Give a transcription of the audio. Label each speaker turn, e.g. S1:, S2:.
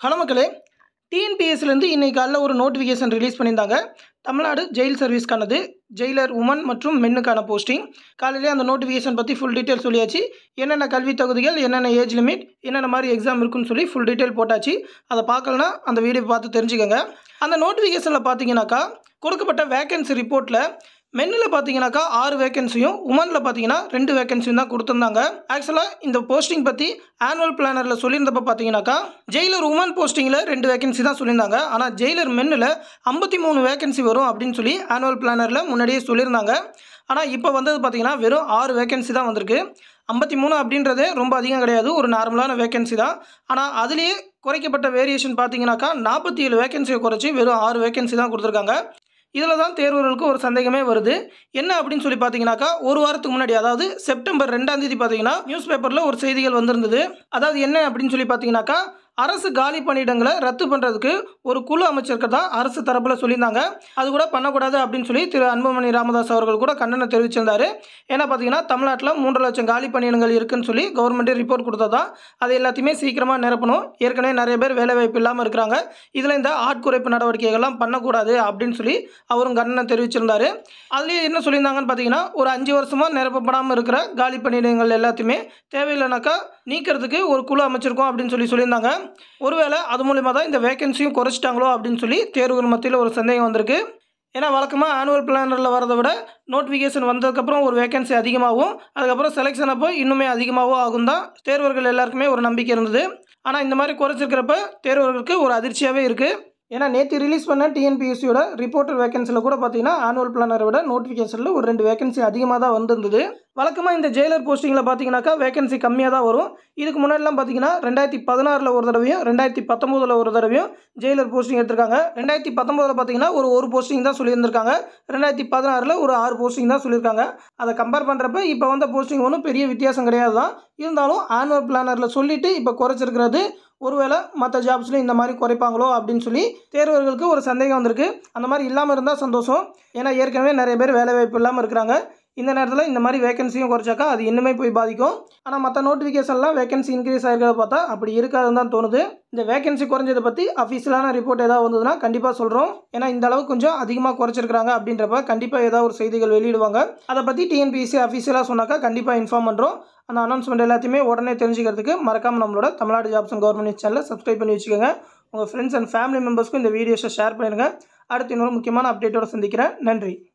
S1: hello மக்களே டிஎன்பிஎஸ்லேருந்து இன்றைக்கி காலைல ஒரு நோட்டிஃபிகேஷன் ரிலீஸ் பண்ணியிருந்தாங்க தமிழ்நாடு ஜெயில் சர்வீஸ்க்கானது ஜெயிலர் உமன் மற்றும் மென்னுக்கான போஸ்டிங் காலையிலே அந்த நோட்டிஃபிகேஷன் பற்றி ஃபுல் டீட்டெயில் சொல்லியாச்சு என்னென்ன கல்வி தகுதிகள் என்னென்ன ஏஜ் லிமிட் என்னென்ன மாதிரி எக்ஸாம் இருக்குன்னு சொல்லி ஃபுல் டீட்டெயில் போட்டாச்சு அதை பார்க்கலனா அந்த வீடியோ பார்த்து தெரிஞ்சுக்கோங்க அந்த நோட்டிஃபிகேஷனில் பார்த்தீங்கன்னாக்கா கொடுக்கப்பட்ட வேகன்சி ரிப்போர்ட்டில் மென்னில் பார்த்தீங்கன்னாக்கா ஆறு வேகன்சியும் உமனில் பார்த்தீங்கன்னா ரெண்டு வேகன்சியும் தான் கொடுத்துருந்தாங்க ஆக்சுவலாக இந்த போஸ்டிங் பற்றி ஆனுவல் பிளானரில் சொல்லியிருந்தப்ப பார்த்தீங்கன்னாக்கா ஜெயிலர் உமன் போஸ்டிங்கில் ரெண்டு வேகன்சி தான் சொல்லியிருந்தாங்க ஆனால் ஜெயிலர் மென்னில் ஐம்பத்தி மூணு வேகன்சி வரும் அப்படின்னு சொல்லி ஆனுவல் பிளானரில் முன்னாடியே சொல்லியிருந்தாங்க ஆனால் இப்போ வந்தது பார்த்தீங்கன்னா வெறும் ஆறு வேகன்சி தான் வந்திருக்கு ஐம்பத்தி மூணு அப்படின்றதே ரொம்ப அதிகம் கிடையாது ஒரு நார்மலான வேகன்சி தான் ஆனால் அதுலேயே குறைக்கப்பட்ட வேரியேஷன் பார்த்தீங்கன்னாக்கா நாற்பத்தி ஏழு வேகன்சியை குறைச்சி வெறும் ஆறு வேகன்சி தான் கொடுத்துருக்காங்க இதில் தான் தேர்வர்களுக்கு ஒரு சந்தேகமே வருது என்ன அப்படின்னு சொல்லி பார்த்தீங்கன்னாக்கா ஒரு வாரத்துக்கு முன்னாடி அதாவது செப்டம்பர் ரெண்டாம் தேதி பார்த்தீங்கன்னா நியூஸ் பேப்பரில் ஒரு செய்திகள் வந்திருந்தது அதாவது என்ன அப்படின்னு சொல்லி பார்த்தீங்கன்னாக்கா அரசு காலி பணியிடங்களை ரத்து பண்ணுறதுக்கு ஒரு குழு அமைச்சிருக்கிறதா அரசு தரப்பில் சொல்லியிருந்தாங்க அது கூட பண்ணக்கூடாது அப்படின்னு சொல்லி திரு அன்புமணி ராமதாஸ் அவர்கள் கூட கண்டனம் தெரிவிச்சிருந்தாரு ஏன்னா பார்த்தீங்கன்னா தமிழ்நாட்டில் மூன்று லட்சம் காலி பணியிடங்கள் இருக்குன்னு சொல்லி கவர்மெண்ட்டே ரிப்போர்ட் கொடுத்ததா அது எல்லாத்தையுமே சீக்கிரமாக நிரப்பணும் ஏற்கனவே நிறைய பேர் வேலைவாய்ப்பு இல்லாமல் இருக்கிறாங்க இதில் இந்த ஆட்குறைப்பு நடவடிக்கைகள்லாம் பண்ணக்கூடாது அப்படின்னு சொல்லி அவரும் கண்டனம் தெரிவிச்சிருந்தாரு அதுலேயே என்ன சொல்லியிருந்தாங்கன்னு பார்த்தீங்கன்னா ஒரு அஞ்சு வருஷமாக நிரப்பப்படாமல் இருக்கிற காலி பணியிடங்கள் எல்லாத்தையுமே தேவையில்லைனாக்கா நீக்கிறதுக்கு ஒரு குழு அமைச்சிருக்கோம் அப்படின்னு சொல்லி சொல்லியிருந்தாங்க ஒருவேளை அது மூலிமா தான் இந்த வேகன்சியும் குறைச்சிட்டாங்களோ அப்படின்னு சொல்லி தேர்வுகள் மத்தியில் ஒரு சந்தேகம் வந்திருக்கு ஏன்னா வழக்கமாக ஆனுவல் பிளானரில் வரதை விட நோட்டிஃபிகேஷன் வந்ததுக்கப்புறம் ஒரு வேகன்சி அதிகமாகவும் அதுக்கப்புறம் செலெக்ஷன் அப்போ இன்னுமே அதிகமாகவும் ஆகும் தான் தேர்வர்கள் எல்லாருக்குமே ஒரு நம்பிக்கை இருந்தது ஆனால் இந்த மாதிரி குறைச்சிருக்கிறப்ப தேர்வர்களுக்கு ஒரு அதிர்ச்சியாகவே இருக்குது ஏன்னா நேற்று ரிலீஸ் பண்ண டிஎன்பிஎஸ்சியோட ரிப்போர்ட்டர் வேகன்சியில் கூட பார்த்தீங்கன்னா ஆனுவல் பிளானரை விட நோட்டிஃபிகேஷனில் ஒரு ரெண்டு வேகன்சி அதிகமாக தான் வந்திருந்தது வழக்கமாக இந்த ஜெயிலர் போஸ்டிங்கில் பார்த்தீங்கன்னாக்கா வேகன்சி கம்மியாக தான் வரும் இதுக்கு முன்னாடிலாம் பார்த்தீங்கன்னா ரெண்டாயிரத்தி பதினாறில் ஒரு தடவையும் ரெண்டாயிரத்தி பத்தொம்போதில் ஒரு தடவையும் ஜெயிலர் போஸ்டிங் எடுத்திருக்காங்க ரெண்டாயிரத்தி பத்தொம்போதில் பார்த்தீங்கன்னா ஒரு ஒரு போஸ்டிங் தான் சொல்லியிருந்திருக்காங்க ரெண்டாயிரத்தி பதினாறில் ஒரு ஆறு போஸ்டிங் தான் சொல்லியிருக்காங்க அதை கம்பேர் பண்ணுறப்ப இப்போ வந்த போஸ்டிங் ஒன்றும் பெரிய வித்தியாசம் கிடையாது தான் இருந்தாலும் ஆனுவல் பிளானரில் சொல்லிவிட்டு இப்போ குறைச்சிருக்கிறது ஒருவேளை மற்ற ஜாப்ஸ்லையும் இந்த மாதிரி குறைப்பாங்களோ அப்படின்னு சொல்லி தேர்வர்களுக்கு ஒரு சந்தேகம் வந்திருக்கு அந்த மாதிரி இல்லாமல் இருந்தால் சந்தோஷம் ஏன்னா ஏற்கனவே நிறைய பேர் வேலைவாய்ப்பு இல்லாமல் இருக்கிறாங்க இந்த நேரத்தில் இந்த மாதிரி வேகன்சியும் குறைச்சாக்கா அது இன்னுமே போய் பாதிக்கும் ஆனால் மற்ற நோட்டிஃபிகேஷன்லாம் வேகன்சி இன்க்ரீஸ் ஆகிருக்கிறத பார்த்தா அப்படி இருக்காதுன்னு தான் தோணுது இந்த வேகன்சி குறைஞ்சதை பற்றி அஃபீஷியலான ரிப்போர்ட் ஏதாவது வந்ததுன்னா கண்டிப்பாக சொல்கிறோம் ஏன்னா இந்த அளவுக்கு கொஞ்சம் அதிகமாக குறைச்சிருக்காங்க அப்படின்றப்ப கண்டிப்பாக ஏதாவது ஒரு செய்திகள் வெளியிடுவாங்க அதை பற்றி டிஎன்பிஎஸ்சி அஃபீஷியலாக சொன்னாக்கா கண்டிப்பாக இன்ஃபார்ம் பண்ணுறோம் அந்த அனௌன்ஸ்மெண்ட் எல்லாத்தையுமே உடனே தெரிஞ்சுக்கிறதுக்கு மறக்காமல் நம்மளோட தமிழ்நாடு ஜாப்ஸ் அண்ட் கவர்மெண்ட் சேனலை சப்ஸ்கிரைப் பண்ணி வச்சுக்கோங்க உங்கள் ஃப்ரெண்ட்ஸ் அண்ட் ஃபேமிலி மெம்பர்ஸ்க்கும் இந்த வீடியோஸை ஷேர் பண்ணிடுங்க அடுத்து இன்னொரு முக்கியமான அப்டேட்டோட சந்திக்கிறேன் நன்றி